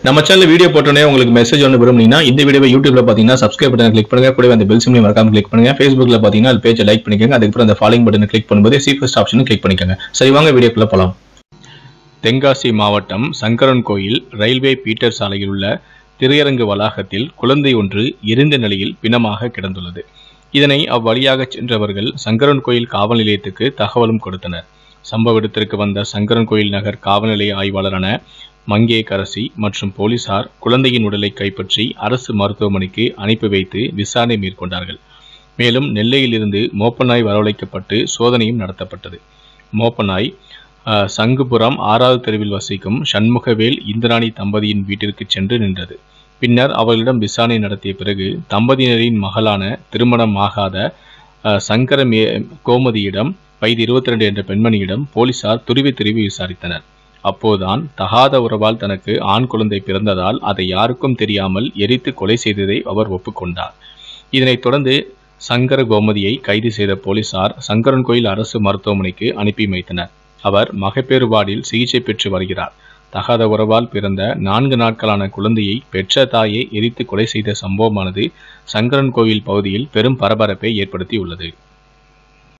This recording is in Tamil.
நம்ம சேனல் வீடியோ போட்டோன்னே உங்களுக்கு மெசேஜ் ஒன்று விரும்புனீங்கன்னா இந்த வீடியோவை யூடியூப்ல பார்த்தீங்கன்னா சப்ஸ்கிரைப் பட்டன் கிளிக் பண்ணுங்க கூடவே அந்த பெல் சிம்லையும் மறக்காம கிளிக் பண்ணுங்க ஃபேஸ்புக்ல பார்த்தீங்கன்னா அது பேஜை லைக் பண்ணிக்கோங்க அதுக்கப்புறம் அந்த ஃபாலோயிங் பட்டனை கிளிக் பண்ணும்போது சி ஃபர்ஸ்ட் ஆப்ஷனும் கிளிக் பண்ணிக்கோங்க சரி வாங்க வீடியோக்குள்ள போலாம் தென்காசி மாவட்டம் சங்கரன் கோயில் ரயில்வே பீட்டர் சாலையில் உள்ள திரையரங்கு வளாகத்தில் குழந்தை ஒன்று இருந்த நிலையில் பிணமாக கிடந்துள்ளது இதனை அவ்வழியாக சென்றவர்கள் சங்கரன் கோயில் காவல் நிலையத்துக்கு தகவலும் கொடுத்தனர் சம்பவ இடத்திற்கு வந்த சங்கரன் கோயில் நகர் காவல் நிலைய ஆய்வாளரான மங்கே கரசி மற்றும் போலீசார் குழந்தையின் உடலை கைப்பற்றி அரசு மருத்துவமனைக்கு அனுப்பி வைத்து விசாரணை மேற்கொண்டார்கள் மேலும் நெல்லையிலிருந்து மோப்பநாய் வரவழைக்கப்பட்டு சோதனையும் நடத்தப்பட்டது மோப்பநாய் அஹ், சங்குபுரம் ஆறாவது தெருவில் வசிக்கும் சண்முகவேல் இந்திராணி தம்பதியின் வீட்டிற்கு சென்று நின்றது பின்னர் அவர்களிடம் விசாரணை நடத்திய பிறகு தம்பதியினரின் மகளான திருமணம் ஆகாத அஹ், சங்கர மே- கோமதியிடம் வயது இருபத்தி ரெண்டு என்ற பெண்மணியிடம் போலீசார் துருவி துருவி விசாரித்தனர் அப்போதுதான் தகாத உறவால் தனக்கு ஆண் குழந்தை பிறந்ததால் அதை யாருக்கும் தெரியாமல் எரித்து கொலை செய்ததை அவர் ஒப்புக்கொண்டார் இதனைத் தொடர்ந்து சங்கர கோமதியை கைது செய்த போலீசார் சங்கரன் கோயில் அரசு மருத்துவமனைக்கு அனுப்பி வைத்தனர் அவர் மகப்பேறு வார்டில் சிகிச்சை பெற்று வருகிறார் தகாத உறவால் பிறந்த நான்கு நாட்களான குழந்தையை பெற்ற தாயை எரித்து கொலை செய்த சம்பவமானது சங்கரன் கோவில் பகுதியில் பெரும் பரபரப்பை ஏற்படுத்தியுள்ளது